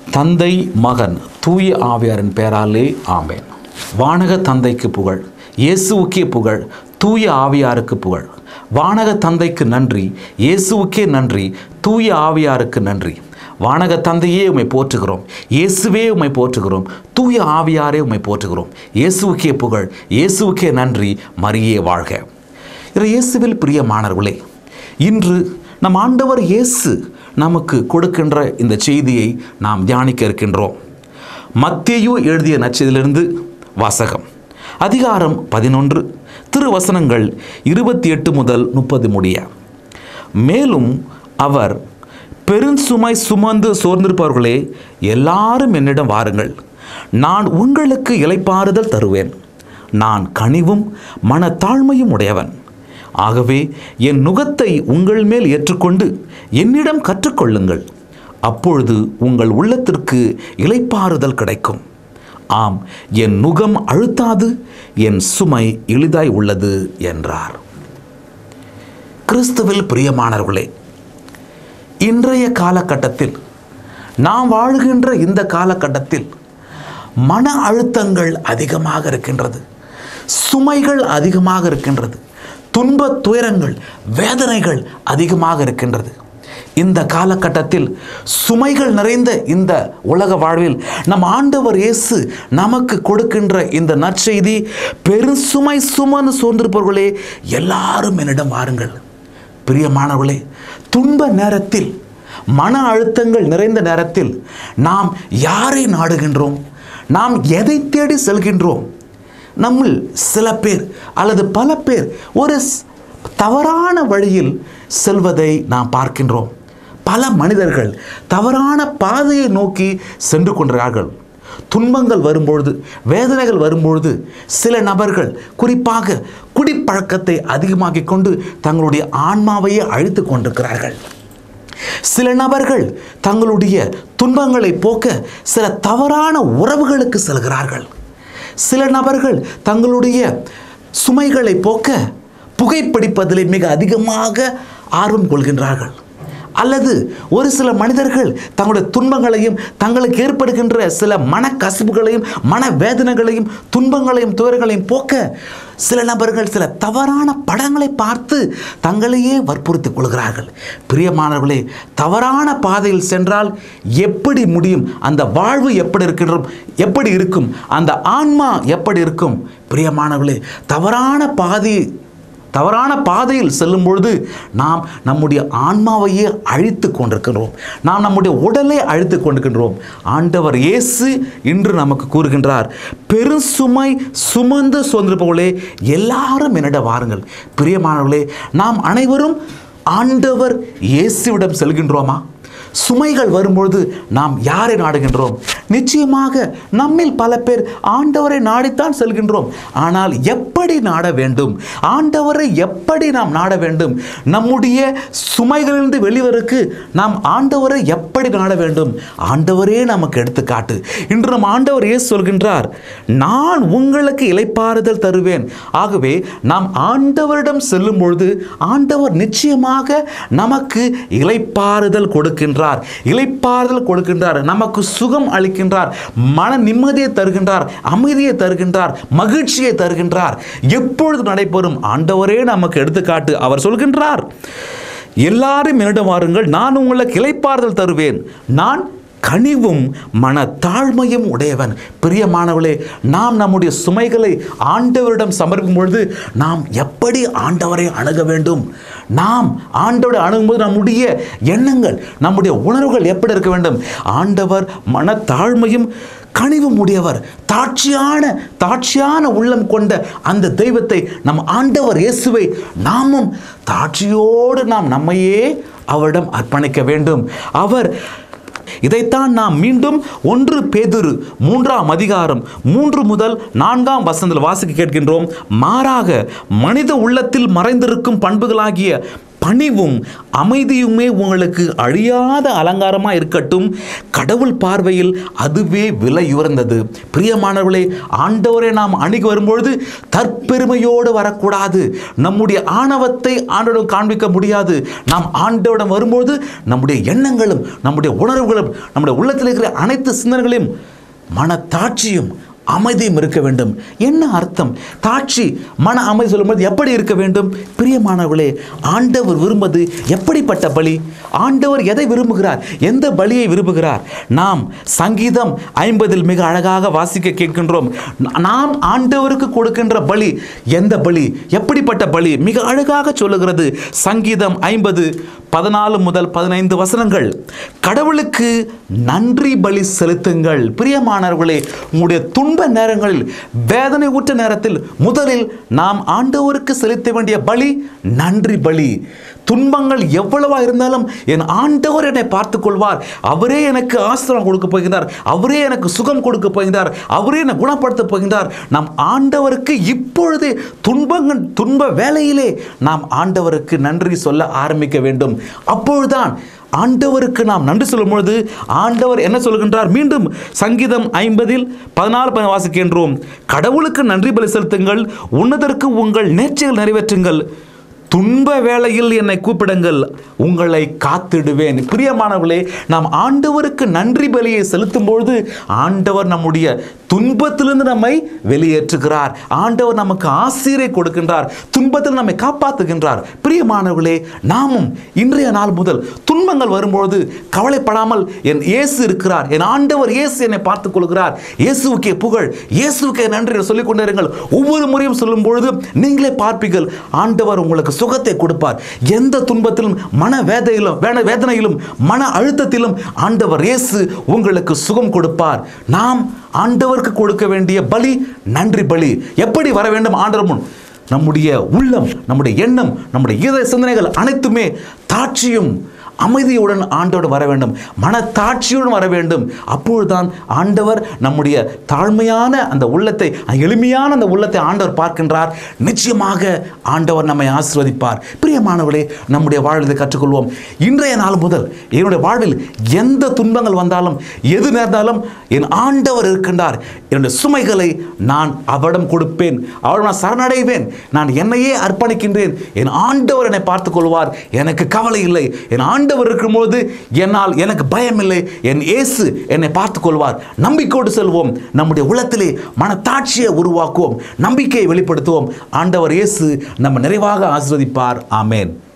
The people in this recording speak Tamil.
தந்தை மகன் தூய ஆவியாரின் பெயராலே ஆமேன் வானக தந்தைக்கு புகழ் இயேசுவுக்கே புகழ் தூய ஆவியாருக்கு புகழ் வானக தந்தைக்கு நன்றி இயேசுவுக்கே நன்றி தூய ஆவியாருக்கு நன்றி வானக தந்தையே உம்மை போற்றுகிறோம் இயேசுவே உம்மை போற்றுகிறோம் தூய ஆவியாரே உம்மை போற்றுகிறோம் இயேசுவுக்கே புகழ் இயேசுவுக்கே நன்றி மரியே வாழ்க இறை இயேசுவில் பிரியமானவர்களே இன்று நம் ஆண்டவர் இயேசு நமக்கு கொடுக்கின்ற இந்த செய்தியை நாம் தியானிக்க இருக்கின்றோம் மத்தேயு எழுதிய நச்சதிலிருந்து வாசகம் அதிகாரம் பதினொன்று திருவசனங்கள் இருபத்தி எட்டு முதல் முப்பது முடிய மேலும் அவர் பெருஞ்சுமை சுமந்து சோர்ந்திருப்பவர்களே எல்லாரும் என்னிடம் வாருங்கள் நான் உங்களுக்கு இளைப்பாறுதல் தருவேன் நான் கனிவும் மனத்தாழ்மையும் உடையவன் ஆகவே என் நுகத்தை உங்கள் மேல் ஏற்றுக்கொண்டு என்னிடம் கற்றுக்கொள்ளுங்கள் அப்பொழுது உங்கள் உள்ளத்திற்கு இளைப்பாறுதல் கிடைக்கும் ஆம் என் நுகம் அழுத்தாது என் சுமை எளிதாய் உள்ளது என்றார் கிறிஸ்துவில் பிரியமானவர்களே இன்றைய காலகட்டத்தில் நாம் வாழுகின்ற இந்த காலகட்டத்தில் மன அழுத்தங்கள் அதிகமாக இருக்கின்றது சுமைகள் அதிகமாக இருக்கின்றது துன்பத் துயரங்கள் வேதனைகள் அதிகமாக இருக்கின்றது இந்த காலகட்டத்தில் சுமைகள் நிறைந்த இந்த உலக வாழ்வில் நம் ஆண்டவர் இயேசு நமக்கு கொடுக்கின்ற இந்த நற்செய்தி பெருசுமை சுமந்து சோர்ந்திருப்பவர்களே எல்லாரும் என்னிடம் வாருங்கள் பிரியமானவர்களே துன்ப நேரத்தில் மன அழுத்தங்கள் நிறைந்த நேரத்தில் நாம் யாரை நாடுகின்றோம் நாம் எதை தேடி செல்கின்றோம் நம்மில் சில பேர் அல்லது பல பேர் ஒரு ஸ்- தவறான வழியில் செல்வதை நாம் பார்க்கின்றோம் பல மனிதர்கள் தவறான பாதையை நோக்கி சென்று கொண்டிருக்கிறார்கள் துன்பங்கள் வரும்பொழுது வேதனைகள் வரும்பொழுது சில நபர்கள் குறிப்பாக குடிப்பழக்கத்தை அதிகமாக்கிக் கொண்டு தங்களுடைய ஆன்மாவையே அழித்து கொண்டிருக்கிறார்கள் சில நபர்கள் தங்களுடைய துன்பங்களை போக்க சில தவறான உறவுகளுக்கு செல்கிறார்கள் சில நபர்கள் தங்களுடைய சுமைகளை போக்க புகைப்பிடிப்பதில் மிக அதிகமாக ஆர்வம் கொள்கின்றார்கள் அல்லது ஒரு சில மனிதர்கள் தங்களுடைய துன்பங்களையும் தங்களுக்கு ஏற்படுகின்ற சில மனக்கசிவுகளையும் மன வேதனைகளையும் துன்பங்களையும் துயர்களையும் போக்க சில நபர்கள் சில தவறான படங்களை பார்த்து தங்களையே வற்புறுத்திக் கொள்கிறார்கள் பிரியமானவர்களே தவறான பாதையில் சென்றால் எப்படி முடியும் அந்த வாழ்வு எப்படி இருக்கின்றோம் எப்படி இருக்கும் அந்த ஆன்மா எப்படி இருக்கும் பிரியமானவர்களே தவறான பாதை தவறான பாதையில் செல்லும் பொழுது நாம் நம்முடைய ஆன்மாவையே அழித்து கொண்டிருக்கின்றோம் நாம் நம்முடைய உடலை அழித்து கொண்டிருக்கின்றோம் ஆண்டவர் இயேசு இன்று நமக்கு கூறுகின்றார் பெருசுமை சுமந்து சுதந்திரப்பவர்களே எல்லாரும் என்னிடம் வாருங்கள் பிரியமானவர்களே நாம் அனைவரும் ஆண்டவர் இயேசுவிடம் செல்கின்றோமா சுமைகள் வரும்பொழுது நாம் யாரை நாடுகின்றோம் நிச்சயமாக நம்மில் பல பேர் ஆண்டவரை நாடித்தான் செல்கின்றோம் ஆனால் எப்படி நாட வேண்டும் ஆண்டவரை எப்படி நாம் நாட வேண்டும் நம்முடைய சுமைகளிலிருந்து வெளிவருக்கு நாம் ஆண்டவரை எப்படி நாட வேண்டும் ஆண்டவரே நமக்கு எடுத்துக்காட்டு இன்று நம் ஆண்டவர் இயேசு சொல்கின்றார் நான் உங்களுக்கு இளைப்பாறுதல் தருவேன் ஆகவே நாம் ஆண்டவரிடம் செல்லும் பொழுது ஆண்டவர் நிச்சயமாக நமக்கு இளைப்பாறுதல் கொடுக்கின்றார் இளைப்பாறுதல் கொடுக்கின்றார் நமக்கு சுகம் அளிக்கின்றார் மன நிம்மதியை தருகின்றார் அமைதியை தருகின்றார் மகிழ்ச்சியை தருகின்றார் எப்பொழுது நடைபெறும் ஆண்டவரே நமக்கு எடுத்துக்காட்டு அவர் சொல்கின்றார் எல்லாரும் என்னிடம் வாருங்கள் நான் உங்களுக்கு இளைப்பாறுதல் தருவேன் நான் கனிவும் மனத்தாழ்மையும் உடையவன் பிரியமானவளே நாம் நம்முடைய சுமைகளை ஆண்டவரிடம் சமர்ப்பிக்கும் பொழுது நாம் எப்படி ஆண்டவரை அணுக வேண்டும் நாம் ஆண்டவரை அணுகும்போது நம்முடைய எண்ணங்கள் நம்முடைய உணர்வுகள் எப்படி இருக்க வேண்டும் ஆண்டவர் மனத்தாழ்மையும் கனிவும் உடையவர் தாட்சியான தாட்சியான உள்ளம் கொண்ட அந்த தெய்வத்தை நம் ஆண்டவர் இயேசுவை நாமும் தாட்சியோடு நாம் நம்மையே அவரிடம் அர்ப்பணிக்க வேண்டும் அவர் இதைத்தான் நாம் மீண்டும் ஒன்று பேதுரு மூன்றாம் அதிகாரம் மூன்று முதல் நான்காம் வசனத்தில் வாசிக்க கேட்கின்றோம் மாறாக மனித உள்ளத்தில் மறைந்திருக்கும் பண்புகளாகிய பணிவும் அமைதியுமே உங்களுக்கு அழியாத அலங்காரமாக இருக்கட்டும் கடவுள் பார்வையில் அதுவே விலை உயர்ந்தது பிரியமானவர்களே ஆண்டவரை நாம் அணுகி வரும்பொழுது தற்பெருமையோடு வரக்கூடாது நம்முடைய ஆணவத்தை ஆண்டவரிடம் காண்பிக்க முடியாது நாம் ஆண்டவரிடம் வரும்பொழுது நம்முடைய எண்ணங்களும் நம்முடைய உணர்வுகளும் நம்முடைய உள்ளத்தில் இருக்கிற அனைத்து சிந்தனைகளையும் மனத்தாட்சியும் அமைதியும் இருக்க வேண்டும் என்ன அர்த்தம் தாட்சி மன அமைதி சொல்லும்போது எப்படி இருக்க வேண்டும் பிரியமானவர்களே ஆண்டவர் விரும்புவது எப்படிப்பட்ட பலி ஆண்டவர் எதை விரும்புகிறார் எந்த பலியை விரும்புகிறார் நாம் சங்கீதம் ஐம்பதில் மிக அழகாக வாசிக்க கேட்கின்றோம் நாம் ஆண்டவருக்கு கொடுக்கின்ற பலி எந்த பலி எப்படிப்பட்ட பலி மிக அழகாக சொல்லுகிறது சங்கீதம் ஐம்பது பதினாலு முதல் பதினைந்து வசனங்கள் கடவுளுக்கு நன்றி பலி செலுத்துங்கள் பிரியமானவர்களே உங்களுடைய துன்ப நேரங்களில் வேதனை ஊற்ற நேரத்தில் முதலில் நாம் ஆண்டவருக்கு செலுத்த வேண்டிய பலி நன்றி பலி துன்பங்கள் எவ்வளவா இருந்தாலும் என் ஆண்டவர் என்னை பார்த்துக் கொள்வார் அவரே எனக்கு ஆசிரம் கொடுக்க போகிறார் அவரே எனக்கு சுகம் கொடுக்க போகிறார் அவரே என்னை குணப்படுத்த போகிறார் நாம் ஆண்டவருக்கு இப்பொழுதே துன்பங்கள் துன்ப வேலையிலே நாம் ஆண்டவருக்கு நன்றி சொல்ல ஆரம்பிக்க வேண்டும் அப்பொழுதுதான் ஆண்டவருக்கு நாம் நன்றி சொல்லும் பொழுது ஆண்டவர் என்ன சொல்கின்றார் மீண்டும் சங்கீதம் ஐம்பதில் பதினாறு பதினாறு வாசிக்கின்றோம் கடவுளுக்கு நன்றி பலி செலுத்துங்கள் உன்னதற்கு உங்கள் நேர்ச்சிகள் நிறைவேற்றுங்கள் துன்ப வேளையில் என்னை கூப்பிடுங்கள் உங்களை காத்திடுவேன் பிரியமானவர்களே நாம் ஆண்டவருக்கு நன்றி பலியை செலுத்தும் பொழுது ஆண்டவர் நம்முடைய துன்பத்திலிருந்து நம்மை வெளியேற்றுகிறார் ஆண்டவர் நமக்கு ஆசிரியை கொடுக்கின்றார் துன்பத்தில் நம்மை காப்பாற்றுகின்றார் பிரியமானவர்களே நாமும் இன்றைய நாள் முதல் துன்பங்கள் வரும்பொழுது கவலைப்படாமல் என் இயேசு இருக்கிறார் என் ஆண்டவர் இயேசு என்னை பார்த்துக் கொள்கிறார் இயேசுவுக்கே புகழ் இயேசுவுக்கே நன்றி என்று சொல்லிக் கொண்டிருங்கள் ஒவ்வொரு முறையும் சொல்லும் பொழுது நீங்களே பார்ப்பீர்கள் ஆண்டவர் உங்களுக்கு சுகத்தை கொடுப்பார் எந்த துன்பத்திலும் மன வேதையிலும் வேத வேதனையிலும் மன அழுத்தத்திலும் ஆண்டவர் இயேசு உங்களுக்கு சுகம் கொடுப்பார் நாம் ஆண்டவருக்கு கொடுக்க வேண்டிய பலி நன்றி பலி எப்படி வர வேண்டும் ஆண்டவர் முன் நம்முடைய உள்ளம் நம்முடைய எண்ணம் நம்முடைய இதய சிந்தனைகள் அனைத்துமே தாட்சியும் அமைதியுடன் ஆண்டோடு வர வேண்டும் மனத்தாட்சியுடன் வர வேண்டும் அப்பொழுதுதான் ஆண்டவர் நம்முடைய தாழ்மையான அந்த உள்ளத்தை எளிமையான அந்த உள்ளத்தை ஆண்டவர் பார்க்கின்றார் நிச்சயமாக ஆண்டவர் நம்மை ஆசீர்வதிப்பார் பிரியமானவர்களே நம்முடைய வாழ்வை கற்றுக்கொள்வோம் இன்றைய நாள் முதல் என்னுடைய வாழ்வில் எந்த துன்பங்கள் வந்தாலும் எது நேர்ந்தாலும் என் ஆண்டவர் இருக்கின்றார் என்னுடைய சுமைகளை நான் அவரிடம் கொடுப்பேன் அவரிடம் நான் சரணடைவேன் நான் என்னையே அர்ப்பணிக்கின்றேன் என் ஆண்டவர் என்னை பார்த்துக் கொள்வார் எனக்கு கவலை இல்லை என் ஆண்டவர் இருக்கும்போது என்னால் எனக்கு பயம் இல்லை என் இயேசு என்னை பார்த்துக் கொள்வார் நம்பிக்கையோடு செல்வோம் நம்முடைய உள்ளத்திலே மனத்தாட்சியை உருவாக்குவோம் நம்பிக்கையை வெளிப்படுத்துவோம் ஆண்டவர் இயேசு நம்ம நிறைவாக ஆசீர்வதிப்பார் ஆமேன்